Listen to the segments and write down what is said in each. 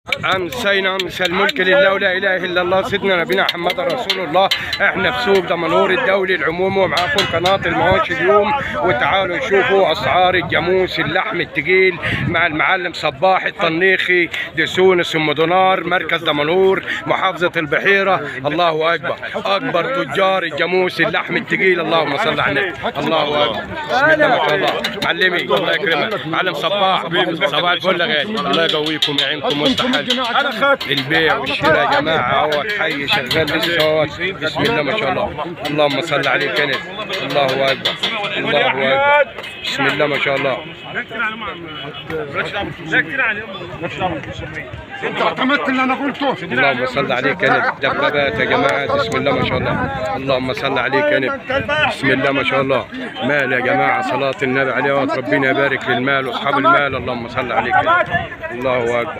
امسينا امس الملك لله ولا اله الا الله سيدنا نبينا محمد رسول الله احنا في سوق دمنهور الدولي العمومي ومعاكم قناه المواشي اليوم وتعالوا شوفوا اسعار الجاموس اللحم التقيل مع المعلم صباح الطنيخي دسونس ام دينار مركز دمنهور محافظه البحيره الله اكبر اكبر تجار الجاموس اللحم التقيل اللهم صل على النبي الله اكبر بسم الله ما شاء الله معلمي الله يكرمك معلم صباح صباح الفل يا غالي الله يقويكم يعينكم ويصلح حالكم البيع والشراء يا جماعه اهو حي شغال لسه اهوت. بسم الله ما شاء الله اللهم صل عليك كنز الله اكبر الله اكبر بسم الله ما شاء الله انت اعتمدت اللي انا قلته اللهم صل عليك كنز دبابات يا جماعه بسم الله ما شاء الله اللهم صل عليك كنز بسم الله ما شاء الله مال يا جماعه صلاه النبي عليه وسلم. ربنا يبارك للمال واصحاب المال اللهم صل عليك كنز الله اكبر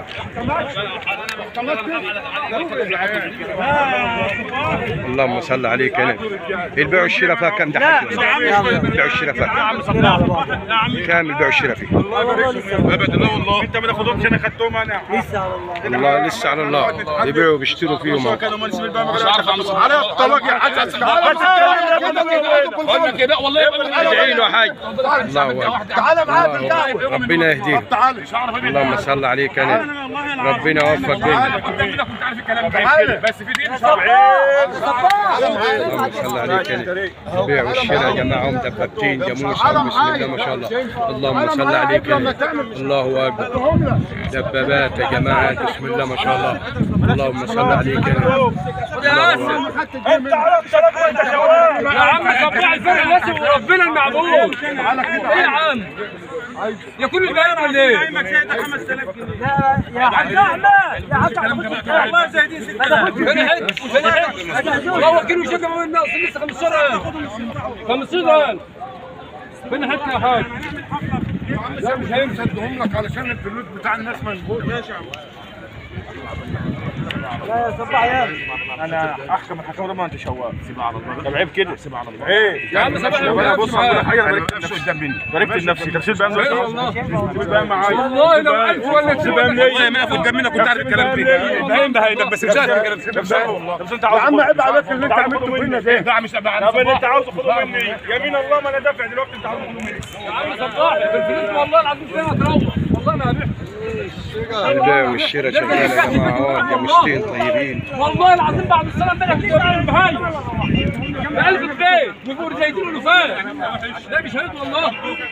اللهم صل عليك كنز البيع والشراء فيها كم ده حاج البيع والشراء فيها كم كام البيع والشراء فيه ابدا لا والله انت ما تاخدهمش انا خدتهم انا الله لسه على الله يبيعوا ويشتروا فيهم أهو. مش عارف على الطلاق يا حاج قلنا كده والله ادعي له يا حاج الله اكبر تعالى معاك الله أكبر. ربنا يهديه تعالى اللهم صل عليك انا ربنا يوفق بينك كنت عارف الكلام ده بس في دين اللهم صل عليك انا البيع والشراء يا جماعه هم دبابتين جاموس أهو. بسم الله ما شاء الله اللهم صل عليك أنا. الله اكبر دبابات يا جماعه بسم الله ما شاء الله اللهم صل عليك انا الله اكبر يا عم صباح الفرق لازم ربنا المعبود ايه يا عم يا كل البيان ولا ايه؟ يا عم احمد يا عم والله زايدين ستة فين حد فين حد الله وكيل وشكا من الناس لسه 15000 15000 فين حد يا حاج؟ لا مش هينسى ادهم لك علشان الفلوس بتاع الناس مظبوط ماشي انا احكم الحكم ده ما انت شواف سيب على الله طب عيب كده سيب على الله ايه يا عم صباح انا بص الفل على حاجه انا باركت نفسي قدام مني ضربت لنفسي تفسير بقى بقى معايا والله لو ألف ولا سيبها مني ما اخد جنبنا كنت عارف الكلام ده باين بهايدك بس مش عارف الكلام ده طب انت عاوز يا عم عيب عليك اللي انت عملته فينا ده ده مش تبع طب اللي انت عاوزه خده مني يمين الله ما انا دافع دلوقتي انت عاوزه خده مني يا عم صباح بالفلوس والله العظيم فين هتروح والله ما هبيع البيع والشراء شغال يا جماعه اهو جاموستين طيبين والله العظيم بعد الصلاه امبارح كنت بعمل بهاي بقلب البيت بيقول زيتون ولفاف لا مش هيد والله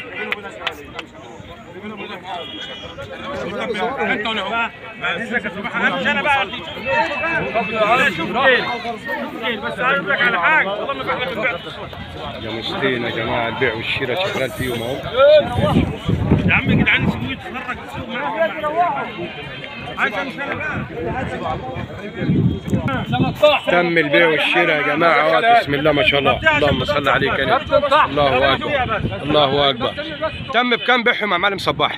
انت ولا هو انا بقى شوف بس عايز لك على حاجه والله ما بحلم بالبعد جاموستين يا جماعه البيع والشراء شغال فيهم اهو يا عم يا جدعان سيبوه يتفرج السوق عشان تم البيع والشراء يا جماعه اهو بسم الله ما شاء الله اللهم صل عليك يا نبي الله اكبر الله اكبر تم بكم بيعهم يا معلم صباح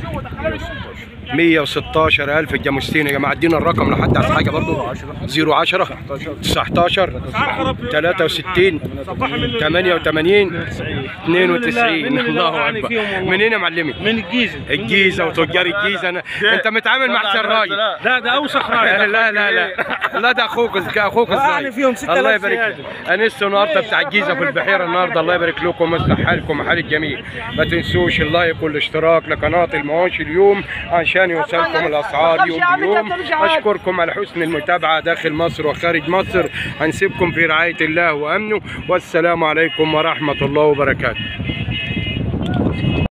116 ألف الجاموستين يا جماعة ادينا الرقم لو حد عايز حاجة برضه 010 19 63 88 92 الله أكبر منين يا معلمي؟ من الجيزه الجيزة وتجار الجيزة أنا أنت متعامل مع حسين راجل لا ده اوسخ لا لا لا لا ده اخوك اخوك ازاي فيهم 6000 الله يبارك زيادة. لك انس النهارده بتاع الجيزه في البحيره النهارده الله يبارك لكم ويصلح حالكم وحال الجميع ما تنسوش اللايك والاشتراك لقناه المواشي اليوم عشان يوصلكم الاسعار يوم بيوم اشكركم على حسن المتابعه داخل مصر وخارج مصر هنسيبكم في رعايه الله وامنه والسلام عليكم ورحمه الله وبركاته